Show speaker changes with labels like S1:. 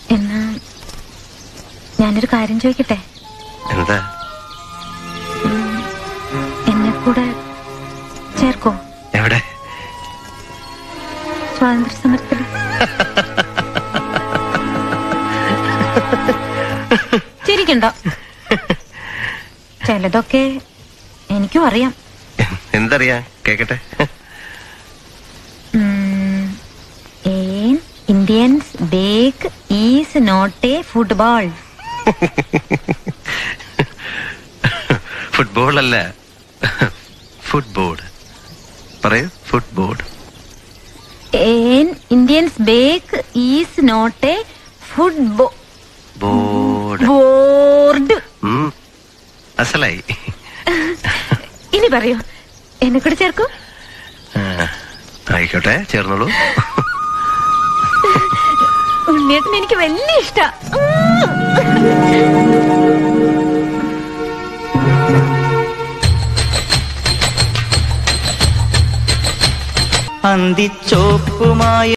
S1: എന്നാ ഞാനൊരു കാര്യം ചോദിക്കട്ടെ
S2: എന്താ
S1: എന്നെ കൂടെ ചേർക്കോ
S2: എവിടെ
S1: സ്വാതന്ത്ര്യ സമരത്തിൽ ചിരിക്കണ്ട ചിലതൊക്കെ എനിക്കും അറിയാം
S2: എന്തറിയാ കേക്കട്ടെ
S1: ഉം, an Indians back is not a football
S2: football അല്ല ഫുട്ബോൾ പറയൂ football
S1: an Indians back is not a football
S2: board
S1: board
S2: ഉം, അസലായി
S1: ഇനി പറയൂ എന്നെ കൂടെ ചേർക്കൂ
S2: ആ, ആയിക്കോട്ടെ ചേർന്നോളൂ
S1: ഉണ്ണിയേട്ടൻ എനിക്ക് വലിയ ഇഷ്ട
S3: അന്തിച്ചോപ്പുമായി